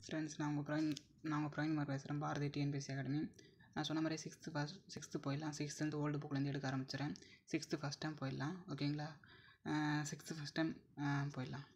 friends நான் உங்கள் பிரவீன் நான் உங்கள் பிரவீன்குமார் பேசுகிறேன் பாரதி டிஎன்பிஎஸ்சி அகாடமி நான் சொன்ன மாதிரி சிக்ஸ்த்து ஃபஸ்ட் சிக்ஸ்த்து போயிடலாம் சிக்ஸ்த்துலேருந்து ஓல்டு புக்லேருந்து எடுக்க ஆரம்பிச்சிடுறேன் சிக்ஸ்த்து ஃபஸ்ட் டைம் போயிடலாம் ஓகேங்களா சிக்ஸ்த்து ஃபஸ்ட் டைம் போயிடலாம்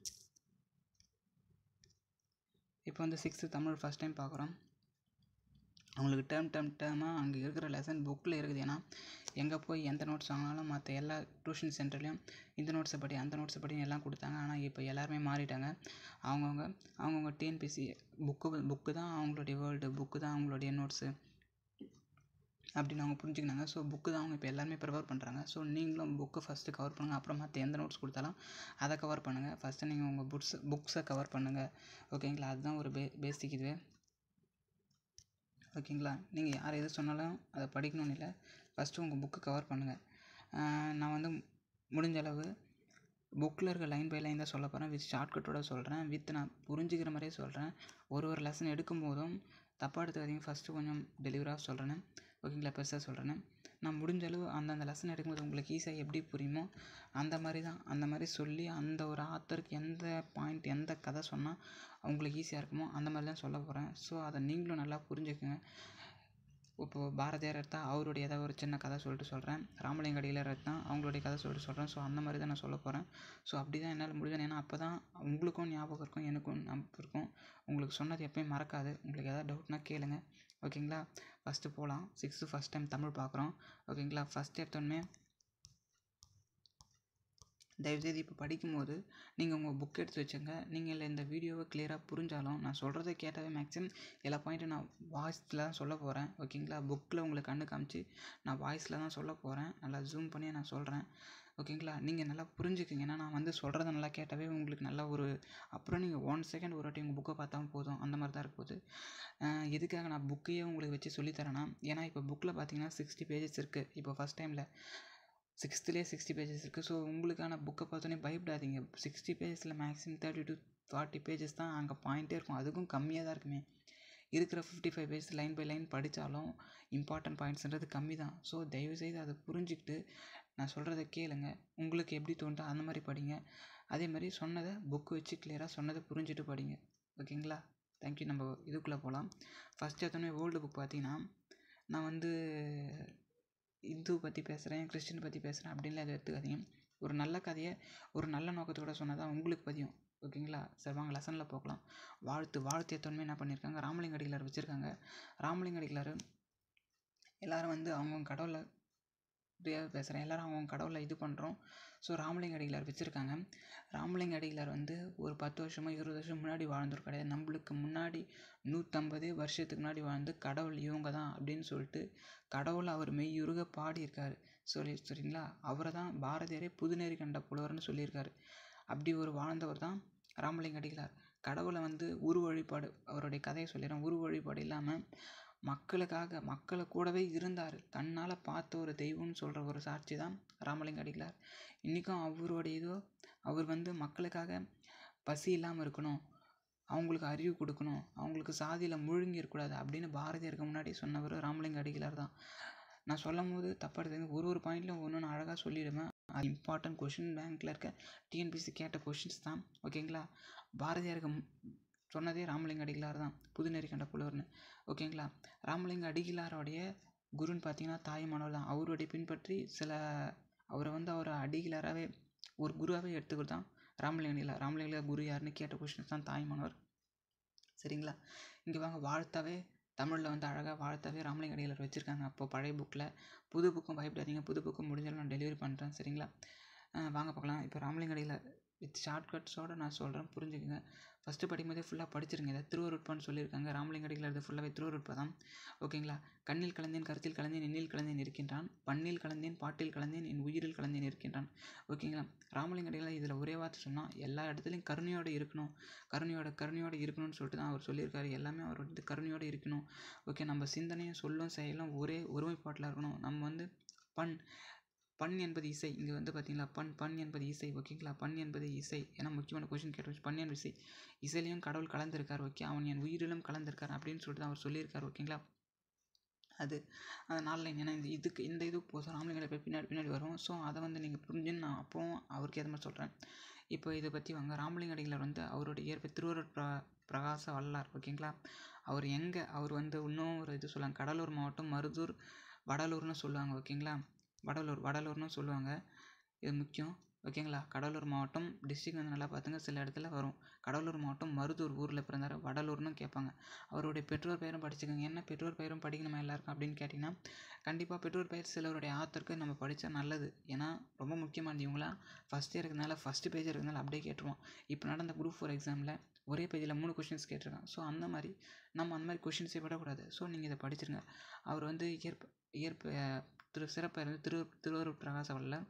இப்போ வந்து சிக்ஸ்த்து தமிழ் ஃபஸ்ட் டைம் பார்க்குறோம் அவங்களுக்கு டேர்ம் டேர்ம் டேர்மாக அங்கே இருக்கிற லெசன் புக்கில் இருக்குது ஏன்னா எங்கே போய் எந்த நோட்ஸ் வாங்கினாலும் மற்ற எல்லா டியூஷன் சென்டர்லேயும் இந்த நோட்ஸை படி அந்த நோட்ஸை படி எல்லாம் கொடுத்தாங்க ஆனால் இப்போ எல்லாருமே மாறிட்டாங்க அவங்கவுங்க அவங்கவுங்க டிஎன்பிசி புக்கு புக்கு தான் அவங்களுடைய வேர்ல்டு புக்கு தான் அவங்களுடைய நோட்ஸு அப்படின்னு அவங்க புரிஞ்சுக்கினாங்க ஸோ புக்கு தான் அவங்க இப்போ எல்லாருமே ப்ரிஃபர் பண்ணுறாங்க ஸோ நீங்களும் புக்கு ஃபஸ்ட்டு கவர் பண்ணுங்கள் அப்புறம் மற்ற எந்த நோட்ஸ் கொடுத்தாலும் அதை கவர் பண்ணுங்கள் ஃபஸ்ட்டு நீங்கள் உங்கள் புக்ஸ் புக்ஸை கவர் பண்ணுங்கள் ஓகேங்களா அதுதான் ஒரு பே பேசிக் இது ஓகேங்களா நீங்கள் யார் எது சொன்னாலும் அதை படிக்கணும்னு இல்லை ஃபஸ்ட்டு உங்கள் புக்கு கவர் பண்ணுங்கள் நான் வந்து முடிஞ்ச அளவு புக்கில் இருக்க லைன் பை லைன் தான் சொல்ல போகிறேன் வித் ஷார்ட்கட்டோட சொல்கிறேன் வித் நான் புரிஞ்சுக்கிற மாதிரியே சொல்கிறேன் ஒரு ஒரு லெசன் எடுக்கும் போதும் தப்பாக எடுத்துக்காதீங்க ஃபஸ்ட்டு கொஞ்சம் டெலிவராக சொல்கிறேன்னு ஓகேங்களா பெருசாக சொல்கிறேன்னு நான் முடிஞ்ச அளவு அந்தந்த லெசன் எடுக்கும்போது உங்களுக்கு ஈஸியாக எப்படி புரியுமோ அந்த மாதிரி தான் அந்த மாதிரி சொல்லி அந்த ஒரு ஆத்தருக்கு எந்த பாயிண்ட் எந்த கதை சொன்னால் அவங்களுக்கு ஈஸியாக இருக்குமோ அந்த மாதிரி தான் சொல்ல போகிறேன் ஸோ அதை நீங்களும் நல்லா புரிஞ்சுக்கோங்க இப்போது பாரதியார் எடுத்தால் அவருடைய ஏதாவது ஒரு சின்ன கதை சொல்லிட்டு சொல்கிறேன் ராமலிங்க அடிகளார் எடுத்தால் அவங்களுடைய கதை சொல்லிட்டு சொல்கிறேன் ஸோ அந்த மாதிரி தான் நான் சொல்ல போகிறேன் ஸோ அப்படி தான் என்னால் முடியும் ஏன்னா அப்போ தான் உங்களுக்கும் ஞாபகம் இருக்கும் எனக்கும் ஞாபகம் இருக்கும் உங்களுக்கு சொன்னது எப்பயும் மறக்காது உங்களுக்கு எதாவது டவுட்னா கேளுங்க ஓகேங்களா ஃபஸ்ட்டு போகலாம் சிக்ஸ்த்து ஃபஸ்ட் டைம் தமிழ் பார்க்குறோம் ஓகேங்களா ஃபஸ்ட் எடுத்தோடனே தயவுசெய்து இப்போ படிக்கும்போது நீங்கள் உங்கள் புக் எடுத்து வச்சுங்க நீங்கள் இல்லை இந்த வீடியோவை கிளியராக புரிஞ்சாலும் நான் சொல்கிறத கேட்டாவே மேக்ஸிமம் எல்லா பாயிண்ட்டும் நான் வாய்ஸில் தான் சொல்ல போகிறேன் ஓகேங்களா புக்கில் உங்களுக்கு கண்ணு காமிச்சு நான் வாய்ஸில் தான் சொல்ல போகிறேன் நல்லா ஜூம் பண்ணி நான் சொல்கிறேன் ஓகேங்களா நீங்கள் நல்லா புரிஞ்சுக்கிங்க ஏன்னா நான் வந்து சொல்கிறத நல்லா கேட்டாவே உங்களுக்கு நல்லா ஒரு அப்புறம் நீங்கள் ஒன் செகண்ட் ஒரு வாட்டி உங்கள் புக்கை பார்த்தா போதும் அந்த மாதிரி தான் இருக்க போகுது எதுக்காக நான் புக்கையே உங்களுக்கு வச்சு சொல்லித்தரேன்னா ஏன்னா இப்போ புக்கில் பார்த்தீங்கன்னா சிக்ஸ்டி பேஜஸ் இருக்குது இப்போ ஃபஸ்ட் டைமில் சிக்ஸ்த்துலேயே சிக்ஸ்டி பேஜஸ் இருக்குது ஸோ உங்களுக்கான புக்கை பார்த்தோன்னே பயப்படாதீங்க சிக்ஸ்டி பேஜஸில் maximum thirty to forty pages தான் அங்கே பாயிண்ட்டே இருக்கும் அதுக்கும் கம்மியாக தான் இருக்குமே இருக்கிற fifty five page line by line படித்தாலும் இம்பார்ட்டன்ட் பாயிண்ட்ஸ்ன்றது கம்மி தான் ஸோ தயவுசெய்து அதை புரிஞ்சுக்கிட்டு நான் சொல்கிறத கேளுங்க உங்களுக்கு எப்படி தோணுதோ அந்த மாதிரி படிங்க அதே மாதிரி சொன்னதை புக்கு வச்சு கிளியராக சொன்னதை புரிஞ்சுட்டு படிங்க ஓகேங்களா தேங்க்யூ நம்ம இதுக்குள்ளே போகலாம் ஃபஸ்ட் எடுத்தோடனே ஓல்டு புக் பார்த்தீங்கன்னா நான் வந்து இந்து பற்றி பேசுகிறேன் கிறிஸ்டின் பற்றி பேசுகிறேன் அப்படின்லாம் அதை எடுத்துக்காதீங்க ஒரு நல்ல கதையை ஒரு நல்ல நோக்கத்தோட சொன்னால் தான் உங்களுக்கு பதியும் ஓகேங்களா சரி வாங்க லெசனில் போகலாம் வாழ்த்து வாழ்த்து எத்தோன்மே என்ன பண்ணியிருக்காங்க ராமலிங்க அடிகளார் வச்சுருக்காங்க ராமலிங்க அடிகளார் எல்லோரும் வந்து அவங்கவுங்க கடவுளை இப்படியாவது பேசுகிறேன் எல்லோரும் அவங்கவுங்க கடவுளை இது பண்ணுறோம் ஸோ ராமலிங்க அடிகளார் வச்சுருக்காங்க ராமலிங்க அடிகளார் வந்து ஒரு பத்து வருஷமோ இருபது வருஷம் முன்னாடி வாழ்ந்தவர் கிடையாது நம்மளுக்கு முன்னாடி நூற்றம்பது வருஷத்துக்கு முன்னாடி வாழ்ந்து கடவுள் இவங்க தான் அப்படின்னு சொல்லிட்டு கடவுளை அவர் மெய்யுருக பாடியிருக்காரு சொல்லி சரிங்களா அவரை தான் பாரதியாரே புதுநெறி கண்ட புலவர்னு சொல்லியிருக்காரு அப்படி ஒரு வாழ்ந்தவர் தான் ராமலிங்க அடிகளார் கடவுளை வந்து உரு வழிபாடு அவருடைய கதையை சொல்லிடுறேன் உரு வழிபாடு இல்லாமல் மக்களுக்காக மக்களை கூடவே இருந்தார் கண்ணால் பார்த்த ஒரு தெய்வம்னு சொல்கிற ஒரு சாட்சி தான் ராமலிங்க அடிகளார் இன்றைக்கும் அவருடைய இதோ அவர் வந்து மக்களுக்காக பசி இல்லாமல் இருக்கணும் அவங்களுக்கு அறிவு கொடுக்கணும் அவங்களுக்கு சாதியில் முழுங்கி இருக்கக்கூடாது அப்படின்னு பாரதியாருக்கு முன்னாடி சொன்னவர் ராமலிங்க அடிகளார் தான் நான் சொல்லும் போது தப்பாக ஒரு ஒரு பாயிண்ட்லையும் ஒன்று நான் அழகாக சொல்லிடுவேன் அது இம்பார்ட்டன்ட் கொஷின் பேங்க்கில் இருக்க டிஎன்பிசி கேட்ட கொஷின்ஸ் தான் ஓகேங்களா பாரதியாருக்கு சொன்னதே ராமலிங்க அடிகளார் தான் புதுநெறி கண்ட புலவர்னு ஓகேங்களா ராமலிங்க அடிகளாரோடைய குருன்னு பார்த்தீங்கன்னா தாய்மானவர் தான் அவருடைய பின்பற்றி சில அவரை வந்து அவரை அடிகளாராகவே ஒரு குருவாகவே எடுத்துக்கிட்டு தான் ராமலிங்க அடிகளார் ராமலிங்க குரு யாருன்னு கேட்ட கொஷின்ஸ் தான் தாய்மானவர் சரிங்களா இங்கே வாங்க வாழ்த்தாவே தமிழில் வந்து அழகாக வாழ்த்தாவே ராமலிங்க அடிகளார் வச்சுருக்காங்க அப்போது பழைய புக்கில் புது புக்கும் பயப்படாதீங்க புது புக்கும் முடிஞ்சாலும் நான் டெலிவரி பண்ணுறேன் சரிங்களா வாங்க பார்க்கலாம் இப்போ ராமலிங்க அடிகளார் வித் ஷார்ட்கட்ஸோடு நான் சொல்கிறேன் புரிஞ்சுக்கங்க ஃபஸ்ட்டு படிக்கும்போதே ஃபுல்லாக படிச்சிருங்க இதை திருவருட்பான்னு சொல்லியிருக்காங்க ராமலிங்க அடிகளார் இது ஃபுல்லாகவே திருவருட்பா தான் ஓகேங்களா கண்ணில் கலந்தேன் கருத்தில் கலந்தேன் எண்ணில் கலந்தேன் இருக்கின்றான் பண்ணில் கலந்தேன் பாட்டில் கலந்தேன் என் உயிரில் கலந்தேன் இருக்கின்றான் ஓகேங்களா ராமலிங்க அடிகளார் இதில் ஒரே வார்த்தை சொன்னால் எல்லா இடத்துலையும் கருணையோடு இருக்கணும் கருணையோட கருணையோடு இருக்கணும்னு சொல்லிட்டு தான் அவர் சொல்லியிருக்காரு எல்லாமே அவர் வந்து கருணையோடு இருக்கணும் ஓகே நம்ம சிந்தனையும் சொல்லும் செயலும் ஒரே ஒருமைப்பாட்டில் இருக்கணும் நம்ம வந்து பண் பண் என்பது இசை இங்கே வந்து பார்த்தீங்களா பண் பண் என்பது இசை ஓகேங்களா பண் என்பது இசை ஏன்னா முக்கியமான கொஷின் கேட்டு பண் என்பது இசை இசையிலையும் கடவுள் கலந்திருக்கார் ஓகே அவன் என் உயிரிலும் கலந்திருக்கார் அப்படின்னு சொல்லிட்டு தான் அவர் சொல்லியிருக்கார் ஓகேங்களா அது அந்த நாளில் ஏன்னா இந்த இதுக்கு இந்த இது போதும் ராமலிங்க போய் பின்னாடி பின்னாடி வரும் ஸோ அதை வந்து நீங்கள் புரிஞ்சுன்னு நான் அப்போவும் அவருக்கு ஏற்ற மாதிரி சொல்கிறேன் இப்போ இதை பற்றி வாங்க ராமலிங்க அடிகளார் வந்து அவருடைய இயற்பெயர் திருவருட்பா பிரகாச வல்லார் ஓகேங்களா அவர் எங்கே அவர் வந்து இன்னும் ஒரு இது சொல்லுவாங்க கடலூர் மாவட்டம் மருதூர் வடலூர்னு சொல்லுவாங்க ஓகேங்களா வடலூர் வடலூர்னு சொல்லுவாங்க இது முக்கியம் ஓகேங்களா கடலூர் மாவட்டம் டிஸ்ட்ரிக் வந்து நல்லா பார்த்துங்க சில இடத்துல வரும் கடலூர் மாவட்டம் மருதூர் ஊரில் பிறந்தார் வடலூர்னு கேட்பாங்க அவருடைய பெற்றோர் பெயரும் படிச்சுக்கோங்க என்ன பெற்றோர் பெயரும் படிக்கணுமா எல்லாருக்கும் அப்படின்னு கேட்டிங்கன்னா கண்டிப்பாக பெற்றோர் பெயர் சிலருடைய ஆத்தருக்கு நம்ம படித்தா நல்லது ஏன்னா ரொம்ப முக்கியமானது இவங்களாம் ஃபஸ்ட் இயர் இருக்கிறதுனால ஃபஸ்ட்டு பேஜ் இருக்கிறதுனால அப்படியே கேட்டுருவோம் இப்போ நடந்த குரூப் ஃபோர் எக்ஸாமில் ஒரே பேஜில் மூணு கொஷின்ஸ் கேட்டிருக்காங்க ஸோ அந்த மாதிரி நம்ம அந்த மாதிரி கொஷின்ஸே விடக்கூடாது ஸோ நீங்கள் இதை படிச்சிருங்க அவர் வந்து இயற்ப இயற்ப திரு சிறப்பெயர் வந்து திரு திருவருட் பிரகாசவல்ல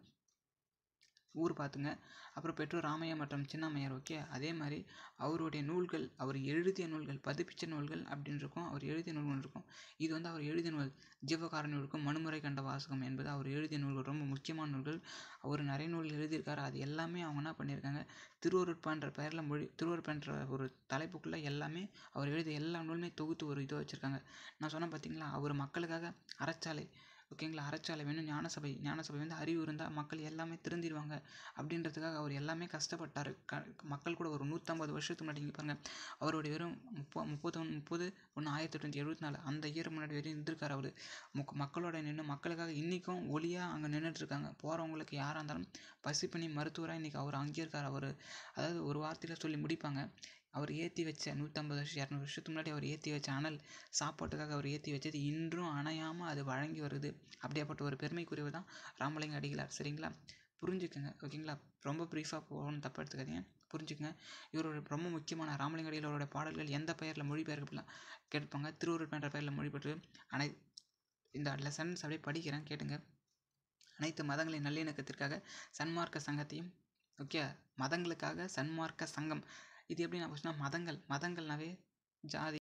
ஊர் பார்த்துங்க அப்புறம் பெற்றோர் ராமையா மற்றும் சின்னம்மையார் ஓகே அதே மாதிரி அவருடைய நூல்கள் அவர் எழுதிய நூல்கள் பதிப்பிச்ச நூல்கள் அப்படின்னு இருக்கும் அவர் எழுதிய நூல்கள் இருக்கும் இது வந்து அவர் எழுதிய நூல் ஜீவகாரணம் இருக்கும் மனுமுறை கண்ட வாசகம் என்பது அவர் எழுதிய நூல்கள் ரொம்ப முக்கியமான நூல்கள் அவர் நிறைய நூல்கள் எழுதியிருக்காரு அது எல்லாமே அவங்க என்ன பண்ணியிருக்காங்க திருவருட்பான்ற பெயரில் மொழி திருவருட்பான்ற ஒரு தலைப்புக்குள்ளே எல்லாமே அவர் எழுதிய எல்லா நூலுமே தொகுத்து ஒரு இதை வச்சுருக்காங்க நான் சொன்னேன் பார்த்தீங்களா அவர் மக்களுக்காக அறச்சாலை ஓகேங்களா அறச்சாலை வேணும் ஞானசபை ஞானசபை வந்து அறிவு இருந்தால் மக்கள் எல்லாமே திருந்திடுவாங்க அப்படின்றதுக்காக அவர் எல்லாமே கஷ்டப்பட்டார் க மக்கள் கூட ஒரு நூற்றம்பது வருஷத்துக்கு முன்னாடி இங்கே பாருங்கள் அவருடைய வெறும் முப்ப முப்பத்தொன்று முப்பது ஒன்று ஆயிரத்தி எட்நூற்றி எழுபத்தி நாலு அந்த இயர் முன்னாடி வரையும் இருந்திருக்காரு அவர் முக் மக்களோட நின்று மக்களுக்காக இன்றைக்கும் ஒளியாக அங்கே நின்றுட்டுருக்காங்க போகிறவங்களுக்கு யாராக இருந்தாலும் பசி பண்ணி மருத்துவராக இன்றைக்கி அவர் அங்கேயே இருக்கார் அவர் அதாவது ஒரு வார்த்தையில் சொல்லி முடிப்பாங்க அவர் ஏற்றி வச்ச நூற்றம்பது வருஷம் இரநூறு வருஷத்துக்கு முன்னாடி அவர் ஏற்றி வச்ச அனல் சாப்பாட்டுக்காக அவர் ஏற்றி வச்சது இன்றும் அணையாமல் அது வழங்கி வருது அப்படியாப்பட்ட ஒரு பெருமைக்குரியவர் தான் ராமலிங்க அடிகளார் சரிங்களா புரிஞ்சுக்கங்க ஓகேங்களா ரொம்ப ப்ரீஃபாக போகணும்னு தப்பு எடுத்துக்காதீங்க புரிஞ்சுக்கங்க இவரோட ரொம்ப முக்கியமான ராமலிங்க அடிகளோட பாடல்கள் எந்த பெயரில் மொழிபெயர்க்கப்படலாம் கேட்பாங்க திருவருட் என்ற பெயரில் மொழிபெற்று அனை இந்த லெசன்ஸ் அப்படியே படிக்கிறேன் கேட்டுங்க அனைத்து மதங்களின் நல்லிணக்கத்திற்காக சன்மார்க்க சங்கத்தையும் ஓகே மதங்களுக்காக சன்மார்க்க சங்கம் இது எப்படி நான் ஃபஸ்ட்னா மதங்கள் மதங்கள்னாவே ஜாதி